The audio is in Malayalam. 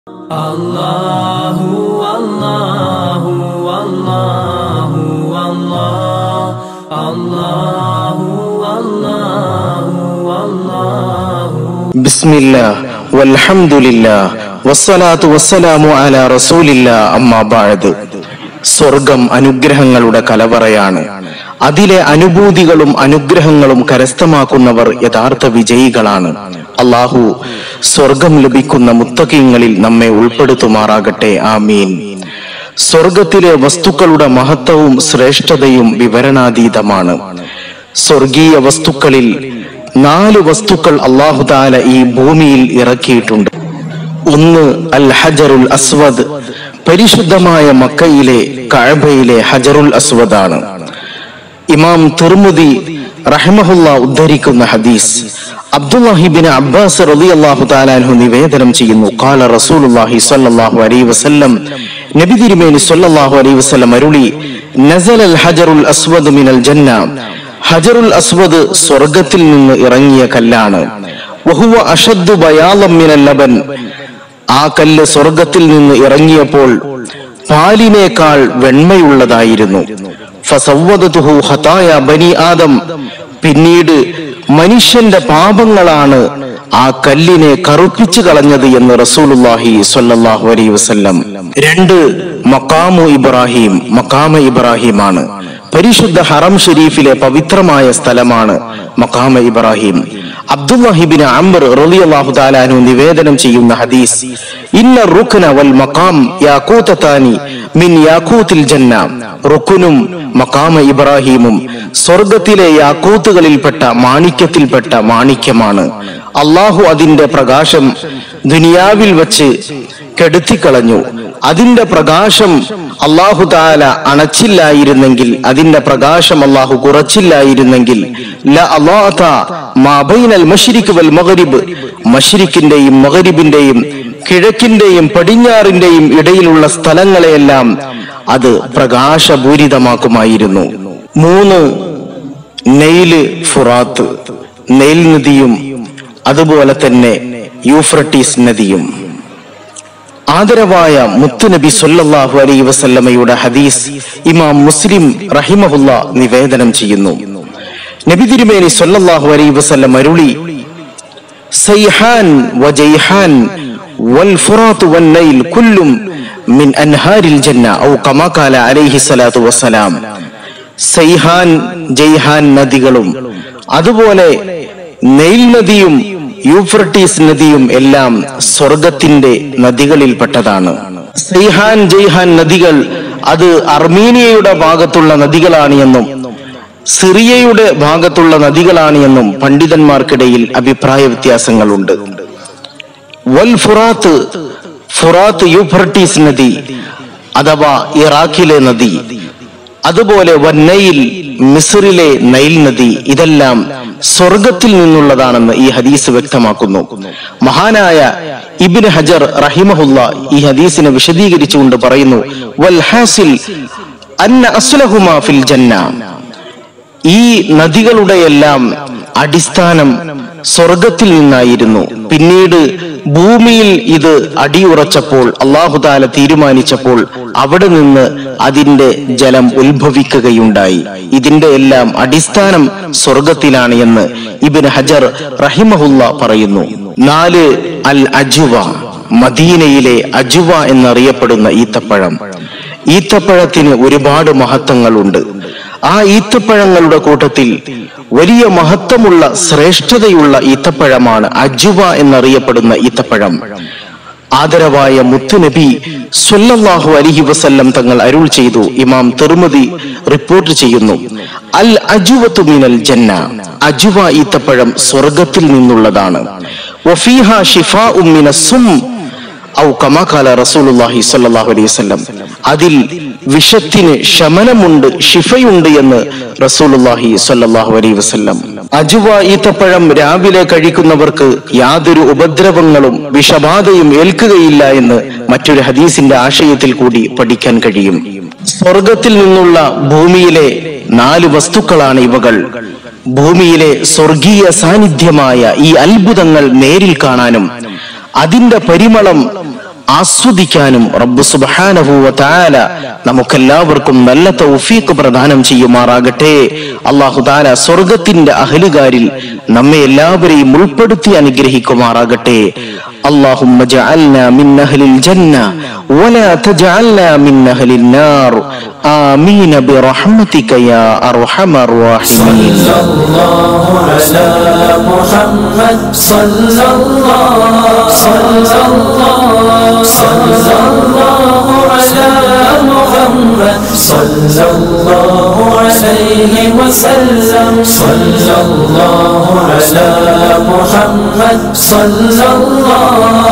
അല്ലാഹു അല്ലാഹു അല്ലാഹു അല്ലാഹു അല്ലാഹു അല്ലാഹു ബിസ്മില്ലാ വൽഹംദുലില്ലാ വസ്സലാത്തു വസ്സലാമു അലാ റസൂലില്ലാ അമ്മാ ബഅദ് സ്വർഗം അനുഗ്രഹങ്ങളുടെ കലവറയാണ് അതിലെ അനുഭൂതികളും അനുഗ്രഹങ്ങളും കരസ്ഥമാക്കുന്നവർ യഥാർത്ഥ വിജയികളാണ് അള്ളാഹു സ്വർഗം ലഭിക്കുന്ന മുത്തകീങ്ങളിൽ നമ്മെ ഉൾപ്പെടുത്തുമാറാകട്ടെ ആമീൻ സ്വർഗത്തിലെ വസ്തുക്കളുടെ മഹത്വവും ശ്രേഷ്ഠതയും വിവരണാതീതമാണ് സ്വർഗീയ വസ്തുക്കളിൽ നാല് വസ്തുക്കൾ അള്ളാഹു താല ഈ ഭൂമിയിൽ ഇറക്കിയിട്ടുണ്ട് ഒന്ന് അൽ ഹജറുൽ അസ്വദ് പരിശുദ്ധമായ മക്കയിലെ കഅബയിലെ ഹജറുൽ അസ്വദാണ് ഇമാം തിർമുദി റഹ്മഹുല്ല ഉദ്ധരിക്കുന്ന ഹദീസ് അബ്ദുല്ലാഹിബിൻ അബ്ബാസ് റളിയല്ലാഹു തആലാഹു നിവേദനം ചെയ്യുന്നു ഖാല റസൂലുള്ളാഹി സ്വല്ലല്ലാഹു അലൈഹി വസല്ലം നബി തിരുമേനി സ്വല്ലല്ലാഹു അലൈഹി വസല്ലം അരുളി നസലൽ ഹജറുൽ അസ്വദ് മിനൽ ജന്ന ഹജറുൽ അസ്വദ് സ്വർഗത്തിൽ നിന്ന് ഇറങ്ങിയ കല്ലാണ് വഹുവ അഷദ്ദു ബയാളം മിനൽ ലബൻ ആ കല്ല് സ്വർഗത്തിൽ നിന്ന് ഇറങ്ങിയപ്പോൾ പാലിനേക്കാൾ വെണ്മയുള്ളതായിരുന്നു ഫസവ്വദതുഹു ഖതായ ബനി ആദം പിന്നീട് മനുഷ്യന്റെ പാപങ്ങളാണ് ആ കല്ലിനെ കറുപ്പിച്ചു കളഞ്ഞത് എന്ന് റസൂലുള്ളാഹി സ്വല്ലല്ലാഹു അലൈഹി വസല്ലം രണ്ട് മക്കാമു ഇബ്രാഹിം മക്കാമ ഇബ്രാഹിമാണ് പരിശുദ്ധ ഹറം ഷരീഫിലെ പവിത്രമായ സ്ഥലമാണ് മക്കാമ ഇബ്രാഹിം അബ്ദുല്ലാഹിബിൻ അംബർ റളിയല്ലാഹു തആലാനു നിവേദനം ചെയ്യുന്ന ഹദീസ് ഇന്ന റുക്ന വൽ മഖാം യാഖൂതതാനി മിൻ യാഖൂത്തിൽ ജന്ന റുക്കുനും മഖാമ ഇബ്രാഹിമും സ്വർഗത്തിലെ യാക്കൂത്തുകളിൽപ്പെട്ട മാണിക്യത്തിൽപ്പെട്ട മാണിക്യമാണ് അള്ളാഹു അതിന്റെ പ്രകാശം ദുനിയാവിൽ വച്ച് കെടുത്തിക്കളഞ്ഞു അതിന്റെ പ്രകാശം അള്ളാഹു താല അണച്ചില്ലായിരുന്നെങ്കിൽ അതിന്റെ പ്രകാശം അള്ളാഹു കുറച്ചില്ലായിരുന്നെങ്കിൽ ല അല്ലാത മാ ബൈനൽ മശ്രിഖ് വൽ മഗ്രിബ് മശ്രിക്കിന്റെയും മഗ്രിബിന്റെയും കിഴക്കിന്റെയും പടിഞ്ഞാറിന്റെയും ഇടയിലുള്ള സ്ഥലങ്ങളെയെല്ലാം അത് പ്രകാശപൂരിതമാക്കുമായിരുന്നു മൂന്ന് നെയില് ഫുറാത്ത് നെയിൽ നദിയും അതുപോലെ തന്നെ യൂഫ്രട്ടീസ് നദിയും ആദരവായ മുത്തുനബി സല്ലല്ലാഹു അലൈഹി വസല്ലമയുടെ ഹദീസ് ഇമാം മുസ്ലിം റഹിമഹുല്ല നിവേദനം ചെയ്യുന്നു നബി തിരുമേനി സല്ലല്ലാഹു അലൈഹി വസല്ലം അരുളി സൈഹാൻ വജൈഹാൻ വൽ ഫുറാത്ത് വൻ നൈൽ കുല്ലും മിൻ അൻഹാരിൽ ജന്ന ഔ കമാ ഖാല അലൈഹി സ്വലാത്തു വസ്സലാം സൈഹാൻ ജയ്ഹാൻ നദികളും അതുപോലെ നെയിൽ നദിയും യൂഫ്രട്ടീസ് നദിയും എല്ലാം സ്വർഗത്തിന്റെ നദികളിൽപ്പെട്ടതാണ് സൈഹാൻ ജയ്ഹാൻ നദികൾ അത് അർമീനിയയുടെ ഭാഗത്തുള്ള നദികളാണ് എന്നും സിറിയയുടെ ഭാഗത്തുള്ള നദികളാണ് എന്നും പണ്ഡിതന്മാർക്കിടയിൽ അഭിപ്രായ വ്യത്യാസങ്ങളുണ്ട് വൽ ഫുറാത്ത് ഫുറാത്ത് യൂഫ്രട്ടീസ് നദി അഥവാ ഇറാഖിലെ നദി അതുപോലെ വന്നയിൽ മിസറിലെ നൈൽ നദി ഇതെല്ലാം സ്വർഗത്തിൽ നിന്നുള്ളതാണെന്ന് ഈ ഹദീസ് വ്യക്തമാക്കുന്നു മഹാനായ ഇബിൻ ഹജർ റഹിമഹുല്ല ഈ ഹദീസിനെ വിശദീകരിച്ചുകൊണ്ട് പറയുന്നു വൽ ഹാസിൽ അന്ന അസ്ലഹുമാ ഫിൽ ജന്ന ഈ നദികളുടെ എല്ലാം അടിസ്ഥാനം സ്വർഗത്തിൽ നിന്നായിരുന്നു പിന്നീട് ഭൂമിയിൽ ഇത് അടിയുറച്ചപ്പോൾ അള്ളാഹുതാല തീരുമാനിച്ചപ്പോൾ അവിടെ നിന്ന് അതിന്റെ ജലം ഉത്ഭവിക്കുകയുണ്ടായി ഇതിന്റെ എല്ലാം അടിസ്ഥാനം സ്വർഗത്തിലാണ് എന്ന് ഇബിൻ ഹജർ റഹിമഹുല്ല പറയുന്നു നാല് അൽ അജുവ മദീനയിലെ അജുവ എന്നറിയപ്പെടുന്ന ഈത്തപ്പഴം ഈത്തപ്പഴത്തിന് ഒരുപാട് മഹത്വങ്ങളുണ്ട് ആ ഈത്തപ്പഴങ്ങളുടെ കൂട്ടത്തിൽ വലിയ മഹത്വമുള്ള ശ്രേഷ്ഠതയുള്ള ഈത്തപ്പഴമാണ് അജുവ എന്നറിയപ്പെടുന്ന ഈത്തപ്പഴം ആദരവായ മുത്തുനബി സ്വല്ലല്ലാഹു അലൈഹി വസല്ലം തങ്ങൾ അരുൾ ചെയ്തു ഇമാം തിർമതി റിപ്പോർട്ട് ചെയ്യുന്നു അൽ അജുവത്തു മിനൽ ജന്ന അജുവ ഈത്തപ്പഴം സ്വർഗത്തിൽ നിന്നുള്ളതാണ് വഫീഹ ഷിഫാഉ മിനസ്സും ഔ കമാകാല റസൂലുള്ളാഹി സ്വല്ലല്ലാഹു അലൈഹി വസല്ലം അതിൽ വിഷത്തിന് ശമനമുണ്ട് ഷിഫയുണ്ട് എന്ന് റസൂലുള്ളാഹി സ്വല്ലല്ലാഹു അലൈഹി വസല്ലം അജുവ ഈത്തപ്പഴം രാവിലെ കഴിക്കുന്നവർക്ക് യാതൊരു ഉപദ്രവങ്ങളും വിഷബാധയും ഏൽക്കുകയില്ല എന്ന് മറ്റൊരു ഹദീസിന്റെ ആശയത്തിൽ കൂടി പഠിക്കാൻ കഴിയും സ്വർഗത്തിൽ നിന്നുള്ള ഭൂമിയിലെ നാല് വസ്തുക്കളാണ് ഇവകൾ ഭൂമിയിലെ സ്വർഗീയ സാന്നിധ്യമായ ഈ അത്ഭുതങ്ങൾ നേരിൽ കാണാനും അതിന്റെ പരിമളം ആസ്വദിക്കാനും റബ്ബ് സുബ്ഹാനഹു വ തആല നമുക്കെല്ലാവർക്കും നല്ല തൗഫീഖ് പ്രദാനം ചെയ്യുമാറാകട്ടെ അല്ലാഹു തആല സ്വർഗത്തിന്റെ അഹലുകാരിൽ നമ്മെ എല്ലാവരെയും ഉൾപ്പെടുത്തി അനുഗ്രഹിക്കുമാറാകട്ടെ اللهم اجعلنا من أهل الجنة ولا تجعلنا من أهل النار آمين برحمتك يا أرحم الراحمين صلى الله على محمد صلى الله صلى الله صلى الله على محمد صلى الله عليه وسلم صلى الله على محمد صلى الله